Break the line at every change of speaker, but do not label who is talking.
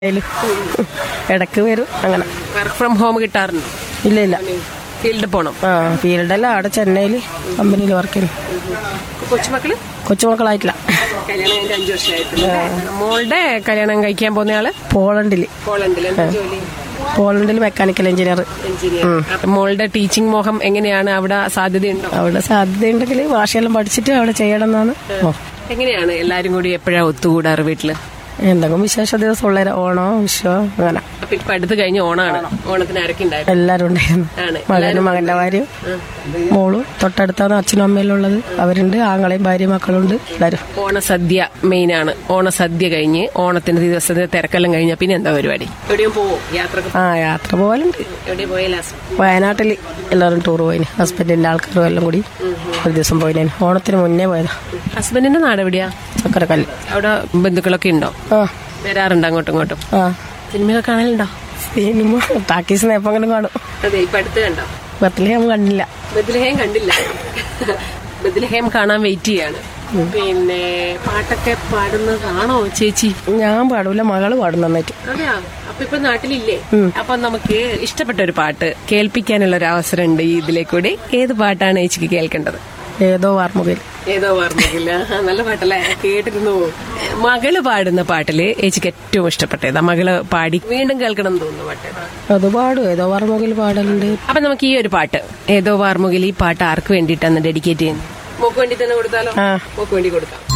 അതില് ഇടക്ക് വരും അങ്ങനെ
വർക്ക് ഫ്രം ഹോം കിട്ടാറുണ്ട്
ഇല്ല ഇല്ല
ഫീൽഡിൽ പോകണം
ആ ഫീൽഡല്ല അവിടെ ചെന്നൈയിൽ കമ്പനിയിൽ വർക്ക് ചെയ്യുന്നു
കൊച്ചുമക്കള്
കൊച്ചുമക്കളായിട്ടില്ല
കല്യാണം കഴിഞ്ഞ അഞ്ചു വർഷമായിട്ടുണ്ട് മോളുടെ കല്യാണം കഴിക്കാൻ പോകുന്നയാള്
പോളണ്ടിൽ
പോളണ്ടിൽ എന്താ ജോലി
പോളണ്ടിൽ മെക്കാനിക്കൽ എഞ്ചിനീയർ
എഞ്ചിനീയർ മോളുടെ ടീച്ചിങ് മോഹം എങ്ങനെയാണ് അവിടെ സാധ്യതയുണ്ടോ
അവിടെ സാധ്യതയുണ്ടെങ്കിൽ ഭാഷയെല്ലാം പഠിച്ചിട്ട് അവിടെ ചെയ്യണം എന്നാണ് ഓ
എങ്ങനെയാണ് എല്ലാരും കൂടി എപ്പോഴാ ഒത്തുകൂടാറ് വീട്ടില്
എന്തെങ്കിലും വിശേഷ ദിവസം ഉള്ള ഓണോ വിഷോ അങ്ങനെ
അപ്പൊ ഇപ്പൊ അടുത്ത് കഴിഞ്ഞ ഓണാണ് ഓണത്തിന് ആരൊക്കെ ഉണ്ടായിരുന്നു
എല്ലാരും ഉണ്ടായിരുന്നു
ആണ്.
മകനും മകന്റെ ഭാര്യയും മോളും തൊട്ടടുത്താണ് അച്ഛനും അമ്മയെല്ലാം ഉള്ളത് അവരുണ്ട് ആങ്ങളെയും ഭാര്യയും മക്കളുണ്ട് എല്ലാരും
ഓണസദ്യ മെയിൻ ആണ് ഓണസദ്യ കഴിഞ്ഞ് ഓണത്തിന്റെ ദിവസത്തെ തിരക്കെല്ലാം കഴിഞ്ഞ പിന്നെ എന്താ പരിപാടി എവിടെയും പോവോ യാത്ര
ആ യാത്ര പോകലുണ്ട്
എവിടെ പോയ ലാസ്റ്റ്
വയനാട്ടിൽ എല്ലാവരും ടൂർ പോയിന് ഹസ്ബൻഡിന്റെ ആൾക്കാരും എല്ലാം കൂടി ഒരു ദിവസം പോയിന് ഓണത്തിന് മുന്നേ പോയതാ
ഹസ്ബൻഡിന്റെ നാട് എവിടെയാ
ചക്കരക്കല്ല്
അവിടെ ബന്ധുക്കളൊക്കെ ഉണ്ടോ
ആ
വരാറുണ്ട് അങ്ങോട്ടും ഇങ്ങോട്ടും
ആ
സിനിമയൊക്കെ കാണലുണ്ടോ
സിനിമ ടാക്കീസിന് എപ്പോഴും കാണും
അതെ ഇപ്പൊ അടുത്ത് കണ്ടോ
ബത്തിലേം കണ്ടില്ല
ബദ്ലഹേം കണ്ടില്ല ബദ്ലഹേം കാണാൻ വെയിറ്റ് ചെയ്യാണ് പിന്നെ പാട്ടൊക്കെ പാടുന്നതാണോ ചേച്ചി
ഞാൻ പാടൂല മകള് പാടും നന്നായിട്ട്
അതെയാ അപ്പൊ ഇപ്പൊ നാട്ടിലില്ലേ അപ്പൊ നമുക്ക് ഇഷ്ടപ്പെട്ട ഒരു പാട്ട് കേൾപ്പിക്കാനുള്ള ഒരു അവസരം ഉണ്ട് ഈ ഇതിലെ കൂടി ഏത് പാട്ടാണ് ചേച്ചിക്ക് കേൾക്കേണ്ടത്
ഏതോ വാർമുകയിൽ
ഏതോ പറഞ്ഞില്ല നല്ല പാട്ടല്ലേ കേട്ടിരുന്നു മകള് പാടുന്ന പാട്ടില് ചേച്ചിക്ക് ഏറ്റവും ഇഷ്ടപ്പെട്ടതാ മകള് പാടി വീണ്ടും കേൾക്കണം എന്ന് തോന്നുന്നു പാട്ട്
അത് പാടും ഏതോ വാർമുകയിൽ പാടലുണ്ട്
അപ്പൊ നമുക്ക് ഈ ഒരു പാട്ട് ഏതോ വാർമുകിൽ ഈ പാട്ട് ആർക്ക് വേണ്ടിയിട്ടാണ് ഡെഡിക്കേറ്റ് ചെയ്യുന്നത് മോക്ക് വേണ്ടി തന്നെ കൊടുത്താലോ
ആ
മോക്ക് വേണ്ടി കൊടുക്കാം